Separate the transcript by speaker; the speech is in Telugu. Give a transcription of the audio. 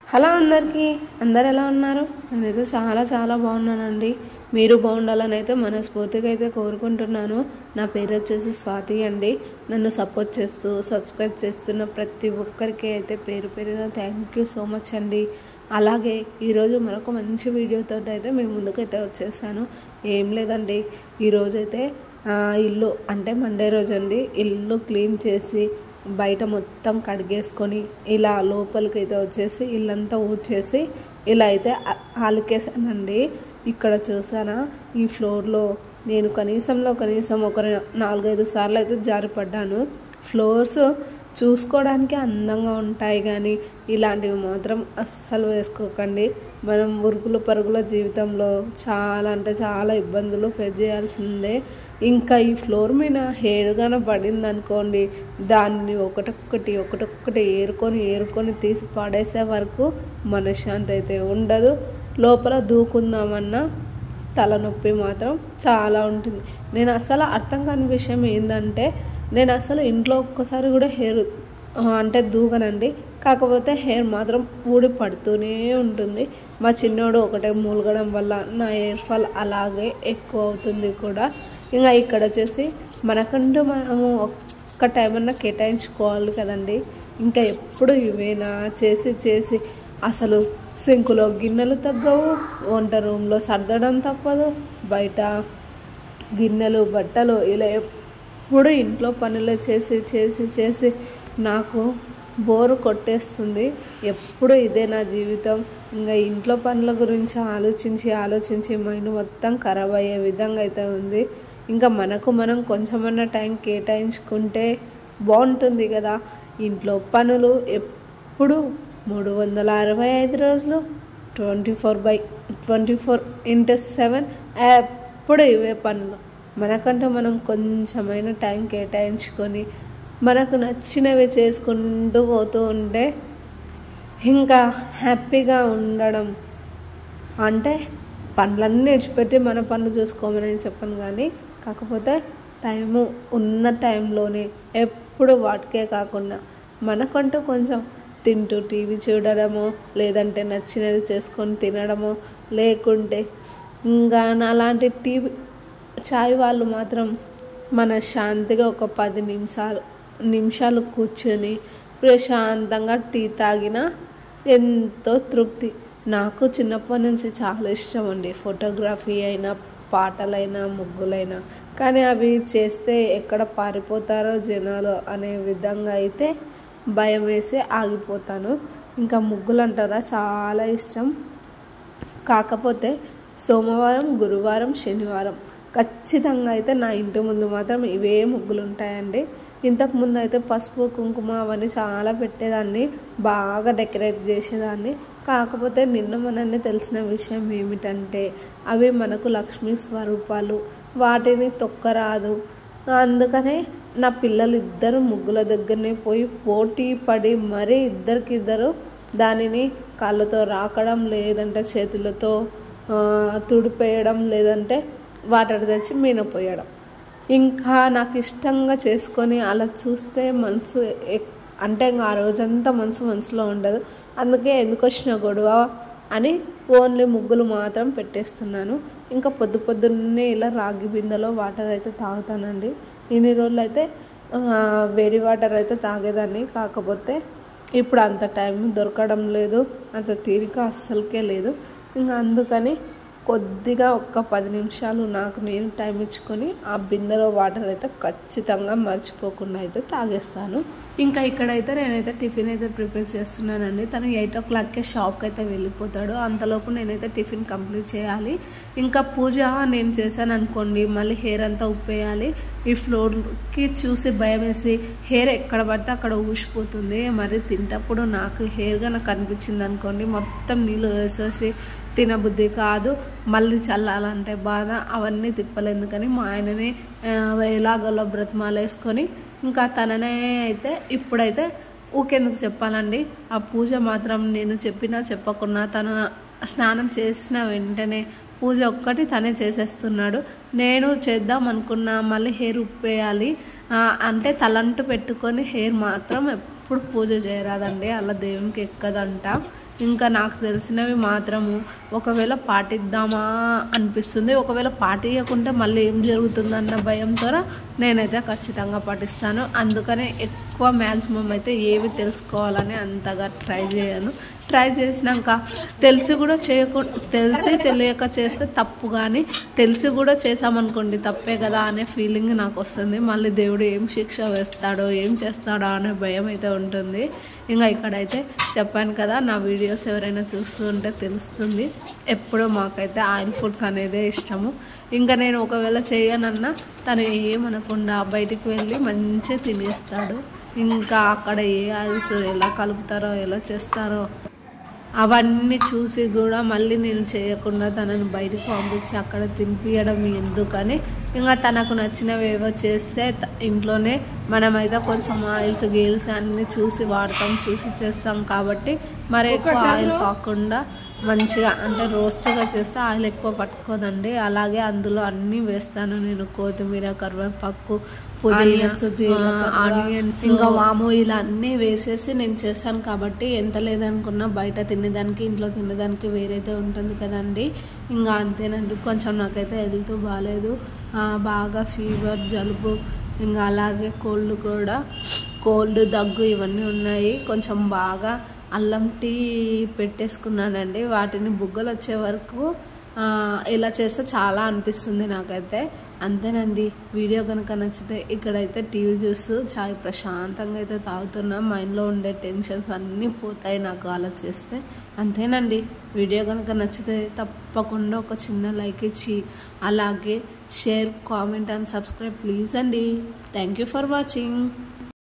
Speaker 1: హలో అందరికీ అందరు ఎలా ఉన్నారు నేనైతే చాలా చాలా బాగున్నానండి మీరు బాగుండాలని అయితే మనస్ఫూర్తిగా అయితే కోరుకుంటున్నాను నా పేరు వచ్చేసి స్వాతి అండి నన్ను సపోర్ట్ చేస్తూ సబ్స్క్రైబ్ చేస్తున్న ప్రతి ఒక్కరికి అయితే పేరు పేరున థ్యాంక్ యూ సో మచ్ అండి అలాగే ఈరోజు మరొక మంచి వీడియోతో అయితే మేము ముందుకైతే వచ్చేసాను ఏం లేదండి ఈరోజైతే ఆ, ఇల్లు అంటే మండే రోజు అండి ఇల్లు క్లీన్ చేసి బయట మొత్తం కడిగేసుకొని ఇలా లోపలికి అయితే వచ్చేసి ఇల్లంతా ఊడ్చేసి ఇలా అయితే ఆ- అలికేసానండి ఇక్కడ చూసానా ఈ ఫ్లోర్లో నేను కనీసంలో కనీసం ఒక నాలుగైదు సార్లు అయితే జారిపడ్డాను ఫ్లోర్స్ చూసుకోవడానికి అందంగా ఉంటాయి కానీ ఇలాంటివి మాత్రం అస్సలు వేసుకోకండి మనం ఉరుకుల పరుగుల జీవితంలో చాలా అంటే చాలా ఇబ్బందులు ఫేస్ చేయాల్సిందే ఇంకా ఈ ఫ్లోర్ మీద హెయిర్ గాన పడింది అనుకోండి దాన్ని ఒకటొక్కటి ఒకటొక్కటి ఏరుకొని ఏరుకొని తీసి పడేసే వరకు మనశ్శాంతి అయితే ఉండదు లోపల దూకుందామన్నా తలనొప్పి మాత్రం చాలా ఉంటుంది నేను అసలు అర్థం కాని విషయం ఏంటంటే నేను అసలు ఇంట్లో ఒక్కసారి కూడా హెయిర్ ఆ, అంటే దూగనండి కాకపోతే హెయిర్ మాత్రం ఊడి పడుతూనే ఉంటుంది మా చిన్నోడు ఒకటే మూలగడం వల్ల నా హెయిర్ ఫాల్ అలాగే ఎక్కువ అవుతుంది కూడా ఇంకా ఇక్కడ వచ్చేసి మనకంటూ మనము ఒక్క టైం అన్నా కేటాయించుకోవాలి కదండి ఇంకా ఎప్పుడు ఇవేనా చేసి చేసి అసలు సింకులో గిన్నెలు తగ్గవు వంట రూమ్లో సర్దడం తప్పదు బయట గిన్నెలు బట్టలు ఇలా ఎప్పుడు ఇంట్లో పనులు చేసి చేసి చేసి నాకు బోరు కొట్టేస్తుంది ఎప్పుడు ఇదే నా జీవితం ఇంకా ఇంట్లో పనుల గురించి ఆలోచించి ఆలోచించి మైండ్ మొత్తం ఖరాబ్ అయ్యే విధంగా అయితే ఉంది ఇంకా మనకు మనం కొంచెమన్నా టైం కేటాయించుకుంటే బాగుంటుంది కదా ఇంట్లో పనులు ఎప్పుడు మూడు వందల అరవై ఐదు రోజులు twenty four by twenty four into seven ఎప్పుడు ఇవే పనులు మనకంటూ మనం కొంచెమైన టైం కేటాయించుకొని మనకు నచ్చినవి చేసుకుంటూ పోతూ ఉంటే ఇంకా హ్యాపీగా ఉండడం అంటే పనులన్నీ విడిచిపెట్టి మన పనులు చూసుకోమని చెప్పను కానీ కాకపోతే టైము ఉన్న టైంలోనే ఎప్పుడు వాటికే కాకుండా మనకంటూ కొంచెం తింటూ టీవీ చూడడమో లేదంటే నచ్చినది చేసుకొని తినడమో లేకుంటే ఇంకా అలాంటి టీవీ చాయ్ వాళ్ళు మాత్రం మన శాంతిగా ఒక పది నిమిషాలు నిమిషాలు కూర్చొని ప్రశాంతంగా టీ తాగినా ఎంతో తృప్తి నాకు చిన్నప్పటి నుంచి చాలా ఇష్టం అండి ఫోటోగ్రఫీ అయినా పాటలైనా ముగ్గులైనా కానీ అవి చేస్తే ఎక్కడ పారిపోతారో జనాలు అనే విధంగా అయితే భయం వేసి ఆగిపోతాను ఇంకా ముగ్గులు అంటారా చాలా ఇష్టం కాకపోతే సోమవారం గురువారం శనివారం ఖచ్చితంగా అయితే నా ఇంటి ముందు మాత్రం ఇవే ముగ్గులు ఉంటాయండి ఇంతకు ముందు అయితే పసుపు కుంకుమ అవన్నీ చాలా పెట్టేదాన్ని బాగా డెకరేట్ చేసేదాన్ని కాకపోతే నిన్న మనల్ని తెలిసిన విషయం ఏమిటంటే అవి మనకు లక్ష్మీ స్వరూపాలు వాటిని తొక్కరాదు అందుకనే నా పిల్లలు ఇద్దరు ముగ్గుల దగ్గరనే పోయి పోటీ పడి మరీ ఇద్దరికిద్దరు దానిని కాళ్ళతో రాకడం లేదంటే చేతులతో ఆ, తుడిపేయడం లేదంటే వాటర్ తెచ్చి మీన పోయడం ఇంకా నాకు ఇష్టంగా చేసుకొని అలా చూస్తే మనసు ఎక్- అంటే ఇంకా ఆ రోజంతా మనసు మనసులో ఉండదు అందుకే ఎందుకు వచ్చిన గొడవ అని ఓన్లీ ముగ్గులు మాత్రం పెట్టేస్తున్నాను ఇంకా పొద్దు పొద్దున్నే ఇలా రాగి బిందెలో వాటర్ అయితే తాగుతానండి ఇన్ని రోజులు అయితే ఆ, వేడి వాటర్ అయితే తాగేదాన్ని కాకపోతే ఇప్పుడు అంత టైం దొరకడం లేదు అంత తీరిక అస్సలకే లేదు ఇంకా అందుకని కొద్దిగా ఒక్క పది నిమిషాలు నాకు నేను టైం ఇచ్చుకొని ఆ బిందెలో వాటర్ అయితే ఖచ్చితంగా మర్చిపోకుండా అయితే తాగేస్తాను ఇంకా ఇక్కడైతే నేనైతే టిఫిన్ అయితే ప్రిపేర్ చేస్తున్నానండి తను ఎయిట్ ఓ క్లాక్కే షాప్కి అయితే వెళ్ళిపోతాడు అంతలోపు నేనైతే టిఫిన్ కంప్లీట్ చేయాలి ఇంకా పూజ నేను చేశాను అనుకోండి మళ్ళీ హెయిర్ అంతా ఉప్పేయాలి ఈ ఫ్లోర్కి చూసి భయం వేసి హెయిర్ ఎక్కడ పడితే అక్కడ ఊసిపోతుంది మరి తింటప్పుడు నాకు హెయిర్గా నాకు కనిపించింది అనుకోండి మొత్తం నీళ్ళు వేసేసి తినబుద్ధి కాదు మళ్ళీ చల్లాలంటే బాధ అవన్నీ తిప్పలేందుకని మా ఆయననే ఆ, ఎలాగోలా బ్రతిమాలేసుకొని ఇంకా తననే అయితే ఇప్పుడైతే ఊకెందుకు చెప్పాలండి ఆ పూజ మాత్రం నేను చెప్పినా చెప్పకున్నా తను స్నానం చేసిన వెంటనే పూజ ఒక్కటి తనే చేసేస్తున్నాడు నేను చేద్దాం అనుకున్నా మళ్ళీ హెయిర్ ఉప్పేయాలి ఆ, అంటే తలంటు పెట్టుకొని హెయిర్ మాత్రం ఎప్పుడు పూజ చేయరాదండి అలా దేవునికి ఎక్కదంట ఇంకా నాకు తెలిసినవి మాత్రము ఒకవేళ పాటిద్దామా అనిపిస్తుంది ఒకవేళ పాటియకుంటే మళ్ళీ ఏం జరుగుతుందన్న భయంతో నేనైతే ఖచ్చితంగా పాటిస్తాను అందుకనే ఎక్కువ మ్యాక్సిమం అయితే ఏవి తెలుసుకోవాలని అంతగా ట్రై చేయను ట్రై చేసినాక తెలిసి కూడా చేయకు తెలిసి తెలియక చేస్తే తప్పు కానీ తెలిసి కూడా చేసామనుకోండి తప్పే కదా అనే ఫీలింగ్ నాకు వస్తుంది మళ్ళీ దేవుడు ఏం శిక్ష వేస్తాడో ఏం చేస్తాడో అనే భయం అయితే ఉంటుంది ఇంకా ఇక్కడైతే చెప్పాను కదా నా వీడియోస్ ఎవరైనా చూస్తూ ఉంటే తెలుస్తుంది ఎప్పుడూ మాకైతే ఆయిల్ ఫుడ్స్ అనేదే ఇష్టము ఇంకా నేను ఒకవేళ చేయనన్నా తను ఏమనకుండా బయటికి వెళ్ళి మంచిగా తినేస్తాడు ఇంకా అక్కడ ఏ ఆయిల్స్ ఎలా కలుపుతారో ఎలా చేస్తారో అవన్నీ చూసి కూడా మళ్ళీ నేను చేయకుండా తనని బయటకు పంపించి అక్కడ తినిపించడం ఎందుకని ఇంకా తనకు నచ్చినవి ఏవో చేస్తే త- ఇంట్లోనే మనమైతే కొంచెం ఆయిల్స్ గీల్స్ అన్నీ చూసి వాడతాం చూసి చేస్తాం కాబట్టి మరి ఎక్కువ ఆయిల్ కాకుండా మంచిగా అంటే రోస్ట్గా చేస్తే ఆయిల్ ఎక్కువ పట్టుకోదండి అలాగే అందులో అన్నీ వేస్తాను నేను కొత్తిమీర కరివేపాకు పుదీనా ఆనియన్స్ ఇంకా వాము ఇలా అన్నీ వేసేసి నేను చేస్తాను కాబట్టి ఎంత లేదనుకున్నా బయట తినేదానికి ఇంట్లో తినేదానికి వేరైతే ఉంటుంది కదండి ఇంకా అంతేనండి కొంచెం నాకైతే హెల్త్ బాగాలేదు ఆ, బాగా ఫీవర్ జలుబు ఇంకా అలాగే కోల్డ్ కూడా కోల్డ్ దగ్గు ఇవన్నీ ఉన్నాయి కొంచెం బాగా అల్లం టీ పెట్టేసుకున్నానండి వాటిని బుగ్గలు వచ్చే వరకు ఆ, ఇలా చేస్తే చాలా అనిపిస్తుంది నాకైతే అంతేనండి వీడియో కనుక నచ్చితే ఇక్కడైతే టీవీ చూస్తూ చాయ్ ప్రశాంతంగా అయితే తాగుతున్నా మైండ్లో ఉండే టెన్షన్స్ అన్నీ పోతాయి నాకు అలా చేస్తే అంతేనండి వీడియో కనుక నచ్చితే తప్పకుండా ఒక చిన్న లైక్ ఇచ్చి అలాగే share comment and subscribe please అండి థ్యాంక్ యూ ఫర్ వాచింగ్